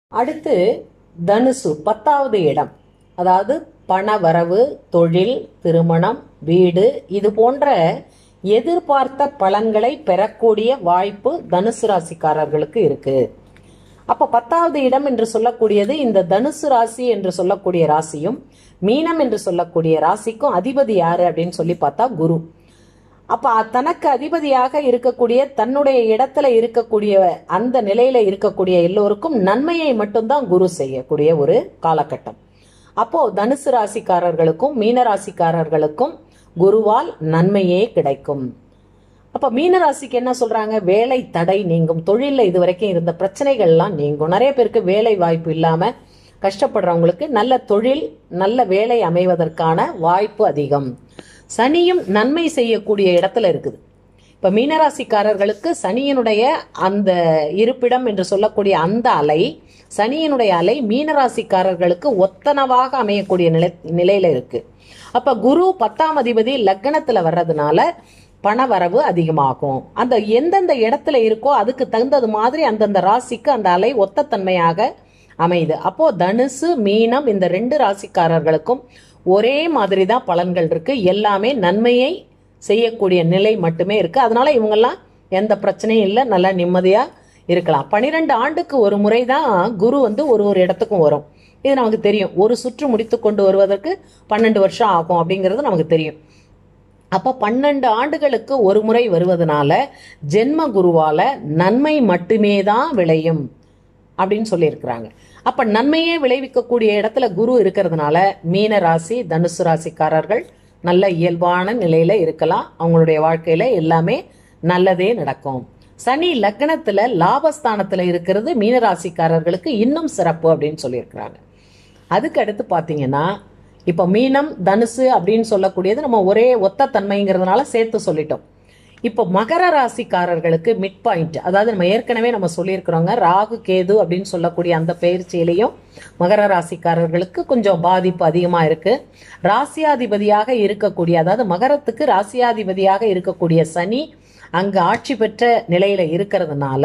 அடுத்து தனுசு பத்தாவது இடம் அதாவது பண வரவு தொழில் திருமணம் வீடு இது போன்ற எதிர்பார்த்த பலன்களை பெறக்கூடிய வாய்ப்பு தனுசு ராசிக்காரர்களுக்கு இருக்கு அப்ப பத்தாவது இடம் என்று சொல்லக்கூடியது இந்த தனுசு ராசி என்று சொல்லக்கூடிய ராசியும் மீனம் என்று சொல்லக்கூடிய ராசிக்கும் அதிபதி யாரு அப்படின்னு சொல்லி பார்த்தா குரு அப்ப தனக்கு அதிபதியாக இருக்கக்கூடிய தன்னுடைய இடத்துல இருக்கக்கூடிய அந்த நிலையில இருக்கக்கூடிய எல்லோருக்கும் நன்மையை மட்டும்தான் குரு செய்யக்கூடிய ஒரு காலகட்டம் அப்போ தனுசு ராசிக்காரர்களுக்கும் மீன ராசிக்காரர்களுக்கும் குருவால் நன்மையே கிடைக்கும் அப்ப மீன ராசிக்கு என்ன சொல்றாங்க வேலை தடை நீங்கும் தொழில இது வரைக்கும் இருந்த பிரச்சனைகள்லாம் நீங்கும் நிறைய பேருக்கு வேலை வாய்ப்பு இல்லாம கஷ்டப்படுறவங்களுக்கு நல்ல தொழில் நல்ல வேலை அமைவதற்கான வாய்ப்பு அதிகம் சனியும் நன்மை செய்யக்கூடிய இடத்துல இருக்குது இப்ப மீனராசிக்காரர்களுக்கு சனியினுடைய அந்த இருப்பிடம் என்று சொல்லக்கூடிய அந்த அலை சனியினுடைய அலை மீனராசிக்காரர்களுக்கு ஒத்தனவாக அமையக்கூடிய நிலை நிலையில இருக்கு அப்ப குரு பத்தாம் அதிபதி லக்னத்துல வர்றதுனால பண வரவு அதிகமாகும் அந்த எந்தெந்த இடத்துல இருக்கோ அதுக்கு தகுந்தது மாதிரி அந்தந்த ராசிக்கு அந்த அலை ஒத்தத்தன்மையாக அமையுது அப்போ தனுசு மீனம் இந்த ரெண்டு ராசிக்காரர்களுக்கும் ஒரே மாதிரி தான் பலன்கள் இருக்கு எல்லாமே நன்மையை செய்யக்கூடிய நிலை மட்டுமே இருக்கு அதனால இவங்கெல்லாம் எந்த பிரச்சனையும் இல்லை நல்லா நிம்மதியா இருக்கலாம் பனிரெண்டு ஆண்டுக்கு ஒரு முறை தான் குரு வந்து ஒரு ஒரு இடத்துக்கும் வரும் இது நமக்கு தெரியும் ஒரு சுற்று முடித்து கொண்டு வருவதற்கு பன்னெண்டு வருஷம் ஆகும் அப்படிங்கிறது நமக்கு தெரியும் அப்ப பன்னெண்டு ஆண்டுகளுக்கு ஒரு முறை வருவதனால ஜென்ம குருவால நன்மை மட்டுமே தான் விளையும் அப்படின்னு சொல்லியிருக்கிறாங்க அப்ப நன்மையே விளைவிக்கக்கூடிய இடத்துல குரு இருக்கிறதுனால மீன ராசி தனுசு ராசிக்காரர்கள் நல்ல இயல்பான நிலையில இருக்கலாம் அவங்களுடைய வாழ்க்கையில எல்லாமே நல்லதே நடக்கும் சனி லக்னத்துல லாபஸ்தானத்துல இருக்கிறது மீன ராசிக்காரர்களுக்கு இன்னும் சிறப்பு அப்படின்னு சொல்லியிருக்கிறாங்க அதுக்கு அடுத்து பாத்தீங்கன்னா இப்ப மீனம் தனுசு அப்படின்னு சொல்லக்கூடியது நம்ம ஒரே ஒத்த தன்மைங்கிறதுனால சேர்த்து சொல்லிட்டோம் இப்போ மகர ராசிக்காரர்களுக்கு மிட் பாயிண்ட் அதாவது நம்ம ஏற்கனவே நம்ம சொல்லியிருக்கிறோங்க ராகு கேது அப்படின்னு சொல்லக்கூடிய அந்த பயிற்சியிலையும் மகர ராசிக்காரர்களுக்கு கொஞ்சம் பாதிப்பு அதிகமா இருக்கு ராசியாதிபதியாக இருக்கக்கூடிய அதாவது மகரத்துக்கு ராசியாதிபதியாக இருக்கக்கூடிய சனி அங்கு ஆட்சி பெற்ற நிலையில இருக்கிறதுனால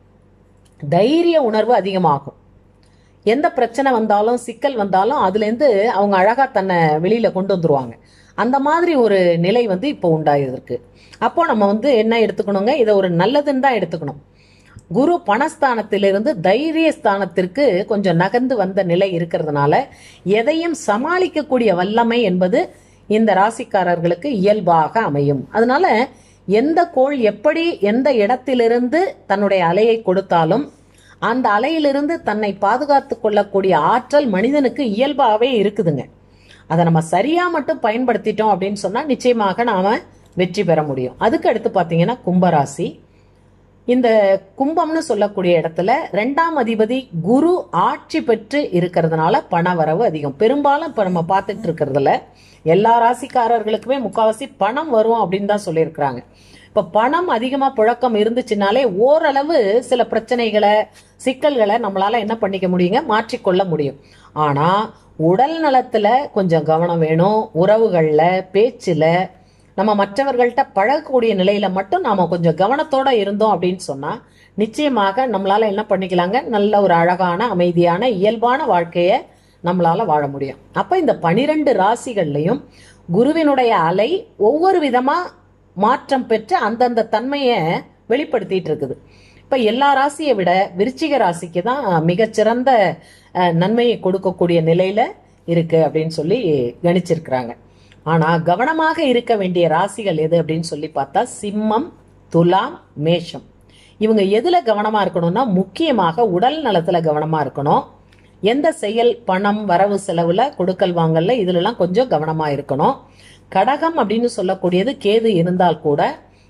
தைரிய உணர்வு அதிகமாகும் எந்த பிரச்சனை வந்தாலும் சிக்கல் வந்தாலும் அதுலேருந்து அவங்க அழகா தன்னை வெளியில கொண்டு வந்துருவாங்க அந்த மாதிரி ஒரு நிலை வந்து இப்போ உண்டாயிருக்கு அப்போ நம்ம வந்து என்ன எடுத்துக்கணுங்க இதை ஒரு நல்லதுன்னு தான் எடுத்துக்கணும் குரு பணஸ்தானத்திலிருந்து தைரிய ஸ்தானத்திற்கு கொஞ்சம் நகர்ந்து வந்த நிலை இருக்கிறதுனால எதையும் சமாளிக்கக்கூடிய வல்லமை என்பது இந்த ராசிக்காரர்களுக்கு இயல்பாக அமையும் அதனால எந்த கோள் எப்படி எந்த இடத்திலிருந்து தன்னுடைய அலையை கொடுத்தாலும் அந்த அலையிலிருந்து தன்னை பாதுகாத்து கொள்ளக்கூடிய ஆற்றல் மனிதனுக்கு இயல்பாகவே இருக்குதுங்க அதை நம்ம சரியா மட்டும் பயன்படுத்திட்டோம் அப்படின்னு சொன்னா நிச்சயமாக நாம வெற்றி பெற முடியும் அதுக்கு அடுத்து பாத்தீங்கன்னா கும்பராசி இந்த கும்பம்னு சொல்லக்கூடிய இடத்துல ரெண்டாம் அதிபதி குரு ஆட்சி பெற்று இருக்கிறதுனால பண வரவு அதிகம் பெரும்பாலும் இப்ப நம்ம பார்த்துட்டு இருக்கிறதுல எல்லா ராசிக்காரர்களுக்குமே முக்காவாசி பணம் வரும் அப்படின்னு தான் சொல்லியிருக்கிறாங்க இப்ப பணம் அதிகமா புழக்கம் இருந்துச்சுனாலே ஓரளவு சில பிரச்சனைகளை சிக்கல்களை நம்மளால என்ன பண்ணிக்க முடியுங்க மாற்றிக்கொள்ள முடியும் ஆனா உடல் நலத்துல கொஞ்சம் கவனம் வேணும் உறவுகள்ல பேச்சுல நம்ம மற்றவர்கள்ட்ட பழகக்கூடிய நிலையில மட்டும் நாம கொஞ்சம் கவனத்தோட இருந்தோம் அப்படின்னு சொன்னா நிச்சயமாக நம்மளால என்ன பண்ணிக்கலாங்க நல்ல ஒரு அழகான அமைதியான இயல்பான வாழ்க்கைய நம்மளால வாழ முடியும் அப்ப இந்த பனிரெண்டு ராசிகள்லையும் குருவினுடைய அலை ஒவ்வொரு விதமா மாற்றம் பெற்று அந்தந்த தன்மையை வெளிப்படுத்திட்டு இருக்குது இப்ப எல்லா ராசியை விட விருச்சிக ராசிக்கு தான் மிகச்சிறந்த நன்மையை கொடுக்கக்கூடிய நிலையில இருக்கு அப்படின்னு சொல்லி கணிச்சிருக்கிறாங்க ஆனா கவனமாக இருக்க வேண்டிய ராசிகள் எது அப்படின்னு சொல்லி பார்த்தா சிம்மம் துலாம் மேஷம் இவங்க எதுல கவனமா இருக்கணும்னா முக்கியமாக உடல் நலத்துல கவனமா இருக்கணும் எந்த செயல் பணம் வரவு செலவுல கொடுக்கல் வாங்கல்ல இதுலலாம் கொஞ்சம் கவனமா இருக்கணும் கடகம் அப்படின்னு சொல்லக்கூடியது கேது இருந்தால் கூட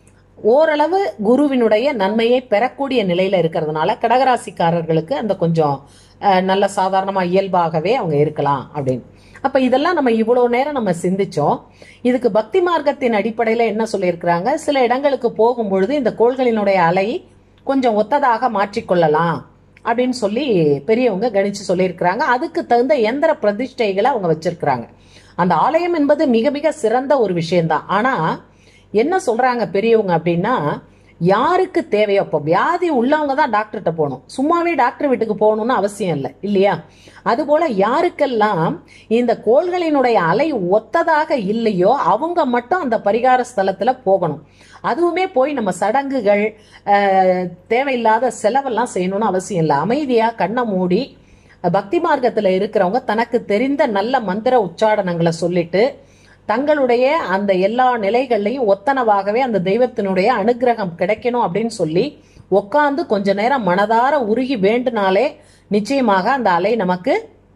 ஓரளவு குருவினுடைய நன்மையை பெறக்கூடிய நிலையில இருக்கிறதுனால கடகராசிக்காரர்களுக்கு அந்த கொஞ்சம் நல்ல சாதாரணமா இயல்பாகவே அவங்க இருக்கலாம் அப்படின்னு அப்ப இதெல்லாம் நம்ம இவ்வளவு நேரம் நம்ம சிந்திச்சோம் இதுக்கு பக்தி மார்க்கத்தின் அடிப்படையில என்ன சொல்லியிருக்கிறாங்க சில இடங்களுக்கு போகும் பொழுது இந்த கோள்களினுடைய அலை கொஞ்சம் ஒத்ததாக மாற்றிக்கொள்ளலாம் அப்படின்னு சொல்லி பெரியவங்க கணிச்சு சொல்லியிருக்கிறாங்க அதுக்கு தகுந்த எந்திர பிரதிஷ்டைகளை அவங்க வச்சிருக்கிறாங்க அந்த ஆலயம் என்பது மிக மிக சிறந்த ஒரு விஷயம்தான் ஆனா என்ன சொல்றாங்க பெரியவங்க அப்படின்னா யாருக்கு தேவையோ இப்போ வியாதி உள்ளவங்க தான் டாக்டர்கிட்ட போகணும் சும்மாவே டாக்டர் வீட்டுக்கு போகணும்னு அவசியம் இல்லை இல்லையா அதுபோல யாருக்கெல்லாம் இந்த கோள்களினுடைய அலை ஒத்ததாக இல்லையோ அவங்க மட்டும் அந்த பரிகார ஸ்தலத்துல போகணும் அதுவுமே போய் நம்ம சடங்குகள் அஹ், தேவையில்லாத செலவெல்லாம் செய்யணும்னு அவசியம் இல்லை அமைதியா கண்ணை மூடி பக்தி மார்க்கத்துல இருக்கிறவங்க தனக்கு தெரிந்த நல்ல மந்திர உச்சாடனங்களை சொல்லிட்டு தங்களுடைய அந்த எல்லா நிலைகள்லையும் ஒத்தனவாகவே அந்த தெய்வத்தினுடைய அனுக்கிரகம் கிடைக்கணும் அப்படின்னு சொல்லி உட்காந்து கொஞ்ச நேரம் மனதார உருகி வேண்டுனாலே நிச்சயமாக அந்த அலை நமக்கு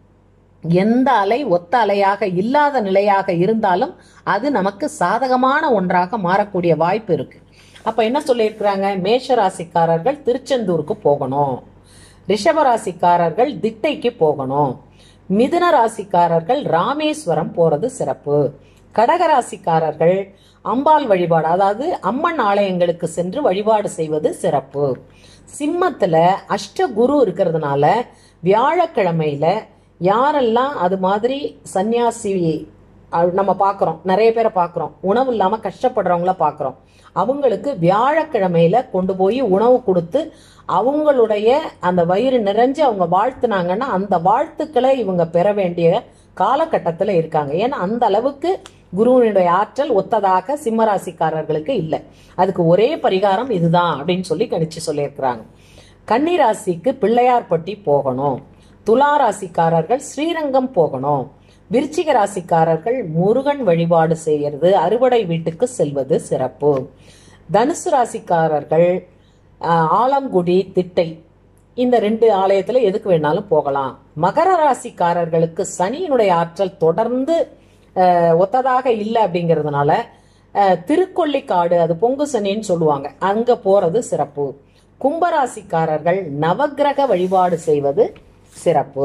எந்த அலை ஒத்த அலையாக இல்லாத நிலையாக இருந்தாலும் அது நமக்கு சாதகமான ஒன்றாக மாறக்கூடிய வாய்ப்பு இருக்கு அப்ப என்ன சொல்லியிருக்கிறாங்க மேஷ ராசிக்காரர்கள் திருச்செந்தூருக்கு போகணும் ரிஷப ராசிக்காரர்கள் திட்டைக்கு போகணும் மிதுன ராசிக்காரர்கள் ராமேஸ்வரம் போறது சிறப்பு கடக ராசிக்காரர்கள் அம்பாள் வழிபாடு அதாவது அம்மன் ஆலயங்களுக்கு சென்று வழிபாடு செய்வது சிறப்பு சிம்மத்துல அஷ்ட குரு இருக்கிறதுனால வியாழக்கிழமையில யாரெல்லாம் அது மாதிரி சன்னியாசி அஹ், நம்ம பார்க்குறோம் நிறைய பேரை பார்க்குறோம் உணவு இல்லாமல் கஷ்டப்படுறவங்கள பார்க்குறோம் அவங்களுக்கு வியாழக்கிழமையில கொண்டு போய் உணவு கொடுத்து அவங்களுடைய அந்த வயிறு நிறைஞ்சு அவங்க வாழ்த்துனாங்கன்னா அந்த வாழ்த்துக்களை இவங்க பெற வேண்டிய காலகட்டத்தில் இருக்காங்க ஏன்னா அந்த அளவுக்கு குருவினுடைய ஆற்றல் ஒத்ததாக சிம்மராசிக்காரர்களுக்கு இல்லை அதுக்கு ஒரே பரிகாரம் இதுதான் அப்படின்னு சொல்லி கணிச்சு சொல்லியிருக்கிறாங்க கன்னிராசிக்கு பிள்ளையார்பட்டி போகணும் துலா ராசிக்காரர்கள் ஸ்ரீரங்கம் போகணும் விருச்சிக ராசிக்காரர்கள் முருகன் வழிபாடு செய்யறது அறுவடை வீட்டுக்கு செல்வது சிறப்பு தனுசு ராசிக்காரர்கள் ஆஹ், ஆலங்குடி திட்டை இந்த ரெண்டு ஆலயத்துல எதுக்கு வேணாலும் போகலாம் மகர ராசிக்காரர்களுக்கு சனியினுடைய ஆற்றல் தொடர்ந்து ஆஹ், ஒத்ததாக இல்லை அப்படிங்கிறதுனால ஆஹ், திருக்கொள்ளிக்காடு அது பொங்கு சனின்னு சொல்லுவாங்க அங்க போறது சிறப்பு கும்பராசிக்காரர்கள் நவக்கிரக வழிபாடு செய்வது சிறப்பு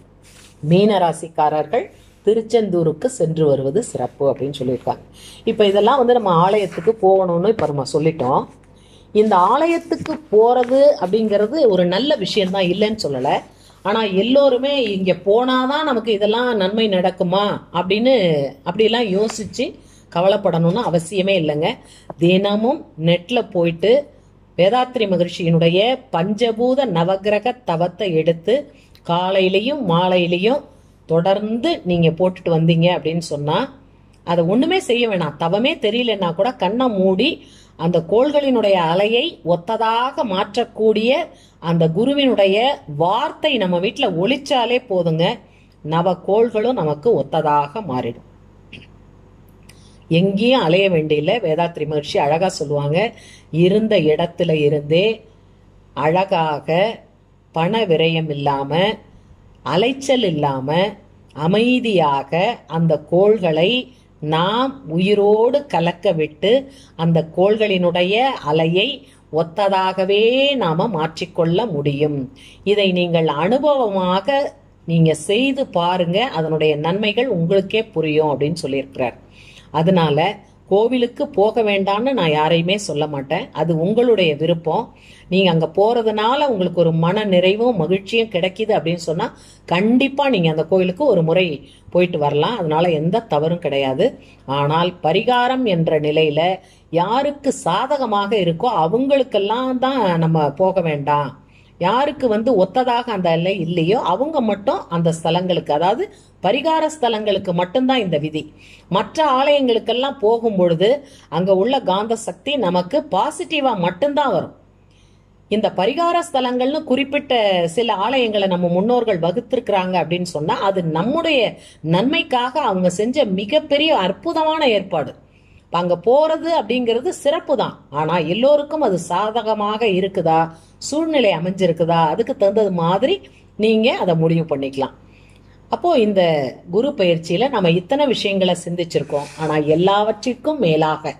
மீனராசிக்காரர்கள் திருச்செந்தூருக்கு சென்று வருவது சிறப்பு அப்படின்னு சொல்லியிருக்காங்க இப்போ இதெல்லாம் வந்து நம்ம ஆலயத்துக்கு போகணும்னு இப்போ நம்ம சொல்லிட்டோம் இந்த ஆலயத்துக்கு போறது அப்படிங்கிறது ஒரு நல்ல விஷயம்தான் இல்லைன்னு சொல்லலை ஆனால் எல்லோருமே இங்கே போனாதான் நமக்கு இதெல்லாம் நன்மை நடக்குமா அப்படின்னு அப்படிலாம் யோசிச்சு கவலைப்படணும்னு அவசியமே இல்லைங்க தினமும் நெட்டில் போயிட்டு வேதாத்ரி மகர்ஷியினுடைய பஞ்சபூத நவக்கிரக தவத்தை எடுத்து காலையிலையும் மாலையிலையும் தொடர்ந்து நீங்க போட்டுட்டு வந்தீங்க அப்படின்னு சொன்னா அதை ஒண்ணுமே செய்ய வேணாம் தவமே தெரியலன்னா கூட கண்ணை மூடி அந்த கோள்களினுடைய அலையை ஒத்ததாக மாற்றக்கூடிய அந்த குருவினுடைய வார்த்தை நம்ம வீட்டுல ஒழிச்சாலே போதுங்க நவ கோள்களும் நமக்கு ஒத்ததாக மாறிடும் எங்கேயும் அலைய வேண்டியில்லை வேதாத்ரி மகர்ஷி அழகா சொல்லுவாங்க இருந்த இடத்துல இருந்தே அழகாக பண விரயம் இல்லாம அலைச்சல் இல்லாம அமைதியாக அந்த கோள்களை நாம் உயிரோடு கலக்க விட்டு அந்த கோள்களினுடைய அலையை ஒத்ததாகவே நாம மாற்றிக்கொள்ள முடியும் இதை நீங்கள் அனுபவமாக நீங்க செய்து பாருங்க அதனுடைய நன்மைகள் உங்களுக்கே புரியும் அப்படின்னு சொல்லியிருக்கிறார் அதனால கோவிலுக்கு போக வேண்டாம்னு நான் யாரையுமே சொல்ல மாட்டேன் அது உங்களுடைய விருப்பம் நீங்க அங்க போறதுனால உங்களுக்கு ஒரு மன நிறைவும் மகிழ்ச்சியும் கிடைக்குது அப்படின்னு சொன்னா கண்டிப்பா நீங்க அந்த கோவிலுக்கு ஒரு முறை போயிட்டு வரலாம் அதனால எந்த தவறும் கிடையாது ஆனால் பரிகாரம் என்ற நிலையில யாருக்கு சாதகமாக இருக்கோ அவங்களுக்கெல்லாம் தான் நம்ம போக வேண்டாம் யாருக்கு வந்து ஒத்ததாக அந்த எல்லை இல்லையோ அவங்க மட்டும் அந்த ஸ்தலங்களுக்கு அதாவது பரிகார ஸ்தலங்களுக்கு மட்டும்தான் இந்த விதி மற்ற ஆலயங்களுக்கெல்லாம் போகும் பொழுது அங்க உள்ள காந்த சக்தி நமக்கு பாசிட்டிவா மட்டும்தான் வரும் இந்த பரிகார ஸ்தலங்கள்னு குறிப்பிட்ட சில ஆலயங்களை நம்ம முன்னோர்கள் வகுத்திருக்கிறாங்க அப்படின்னு சொன்னா அது நம்முடைய நன்மைக்காக அவங்க செஞ்ச மிகப்பெரிய அற்புதமான ஏற்பாடு இப்ப அங்க போறது அப்படிங்கிறது சிறப்பு தான் ஆனா எல்லோருக்கும் அது சாதகமாக இருக்குதா சூழ்நிலை அமைஞ்சிருக்குதா அதுக்கு தகுந்தது மாதிரி நீங்க அதை முடிவு பண்ணிக்கலாம் அப்போ இந்த குரு பயிற்சியில நம்ம இத்தனை விஷயங்களை சிந்திச்சிருக்கோம் ஆனா எல்லாவற்றிற்கும் மேலாக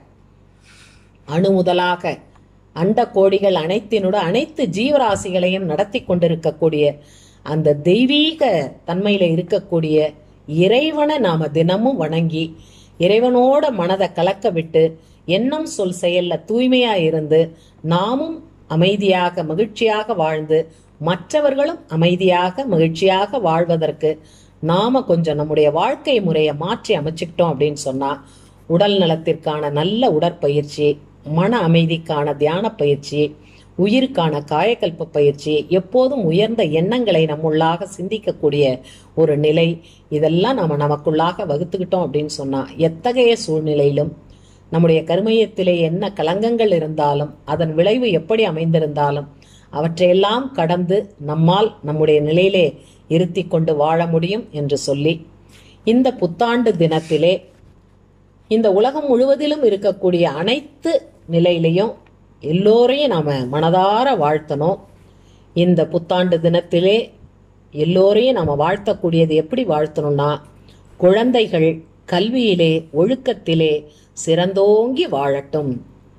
அணு முதலாக அண்ட கோடிகள் அனைத்தினோட அனைத்து ஜீவராசிகளையும் நடத்தி கொண்டிருக்கக்கூடிய அந்த தெய்வீக தன்மையில இருக்கக்கூடிய இறைவனை நாம தினமும் வணங்கி இறைவனோட மனதை கலக்க விட்டு எண்ணம் சொல் செயல்ல தூய்மையா இருந்து நாமும் அமைதியாக மகிழ்ச்சியாக வாழ்ந்து மற்றவர்களும் அமைதியாக மகிழ்ச்சியாக வாழ்வதற்கு நாம கொஞ்சம் நம்முடைய வாழ்க்கை முறையை மாற்றி அமைச்சுக்கிட்டோம் அப்படின்னு சொன்னா உடல் நலத்திற்கான நல்ல உடற்பயிற்சி மன அமைதிக்கான தியான பயிற்சி உயிருக்கான காயக்கல்ப பயிற்சி எப்போதும் உயர்ந்த எண்ணங்களை நம்முள்ளாக சிந்திக்கக்கூடிய ஒரு நிலை இதெல்லாம் நம்ம நமக்குள்ளாக வகுத்துக்கிட்டோம் அப்படின்னு சொன்னா எத்தகைய சூழ்நிலையிலும் நம்முடைய கருமையத்திலே என்ன கலங்கங்கள் இருந்தாலும் அதன் விளைவு எப்படி அமைந்திருந்தாலும் அவற்றையெல்லாம் கடந்து நம்மால் நம்முடைய நிலையிலே இருத்தி கொண்டு வாழ முடியும் என்று சொல்லி இந்த புத்தாண்டு தினத்திலே இந்த உலகம் முழுவதிலும் இருக்கக்கூடிய அனைத்து நிலையிலையும் எல்லோரையும் நாம மனதார வாழ்த்தணும் இந்த புத்தாண்டு தினத்திலே எல்லோரையும் நாம வாழ்த்தக்கூடியது எப்படி வாழ்த்தணும்னா குழந்தைகள் கல்வியிலே ஒழுக்கத்திலே சிறந்தோங்கி வாழட்டும்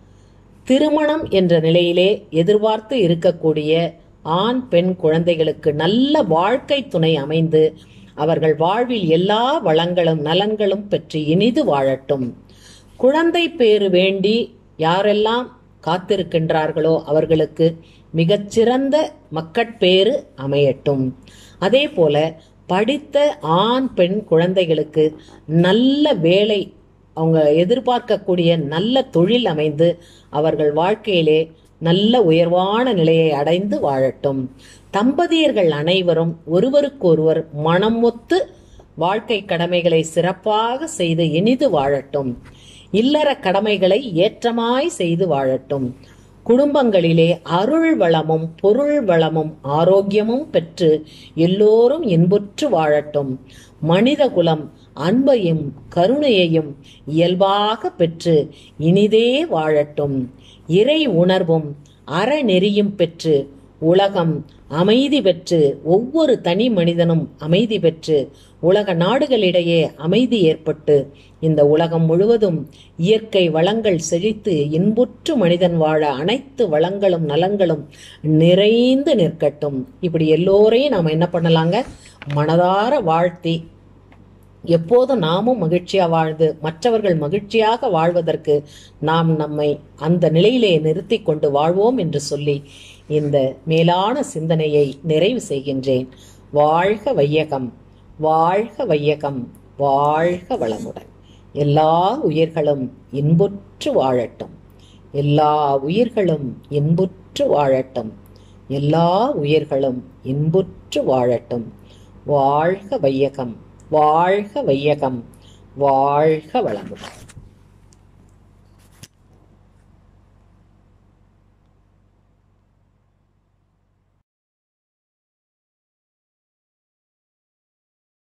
திருமணம் என்ற நிலையிலே எதிர்பார்த்து இருக்கக்கூடிய ஆண் பெண் குழந்தைகளுக்கு நல்ல வாழ்க்கை துணை அமைந்து அவர்கள் வாழ்வில் எல்லா வளங்களும் நலன்களும் பெற்று இனிது வாழட்டும் குழந்தை பேறு வேண்டி யாரெல்லாம் காத்திருக்கின்றார்களோ அவர்களுக்கு மிகச்சிறந்த மக்கட்பேறு அமையட்டும் அதே போல படித்த ஆண் பெண் குழந்தைகளுக்கு நல்ல வேலை அவங்க எதிர்பார்க்கக்கூடிய நல்ல தொழில் அமைந்து அவர்கள் வாழ்க்கையிலே நல்ல உயர்வான நிலையை அடைந்து வாழட்டும் தம்பதியர்கள் அனைவரும் ஒருவருக்கொருவர் மனம் ஒத்து வாழ்க்கை கடமைகளை சிறப்பாக செய்து இனிது வாழட்டும் இல்லற கடமைகளை ஏற்றமாய் செய்து வாழட்டும் குடும்பங்களிலே அருள் வளமும் பொருள் வளமும் ஆரோக்கியமும் பெற்று எல்லோரும் இன்புற்று வாழட்டும் மனித குலம் அன்பையும் கருணையையும் இயல்பாக பெற்று இனிதே வாழட்டும் இறை உணர்வும் அறநெறியும் பெற்று உலகம் அமைதி பெற்று ஒவ்வொரு தனி மனிதனும் அமைதி பெற்று உலக நாடுகளிடையே அமைதி ஏற்பட்டு இந்த உலகம் முழுவதும் இயற்கை வளங்கள் செழித்து இன்புற்று மனிதன் வாழ அனைத்து வளங்களும் நலங்களும் நிறைந்து நிற்கட்டும் இப்படி எல்லோரையும் நாம் என்ன பண்ணலாங்க மனதார வாழ்த்தி எப்போதும் நாமும் மகிழ்ச்சியா வாழ்ந்து மற்றவர்கள் மகிழ்ச்சியாக வாழ்வதற்கு நாம் நம்மை அந்த நிலையிலே நிறுத்தி கொண்டு வாழ்வோம் என்று சொல்லி இந்த மேலான சிந்தனையை நிறைவு செய்கின்றேன் வாழ்க வையகம் வாழ்க வையகம் வாழ்க வளமுடன் எல்லா உயிர்களும் இன்புற்று வாழட்டும் எல்லா உயிர்களும் இன்புற்று வாழட்டும் எல்லா உயிர்களும் இன்புற்று வாழட்டும் வாழ்க வையகம் வாழ்க வையகம் வாழ்க வளமுடன்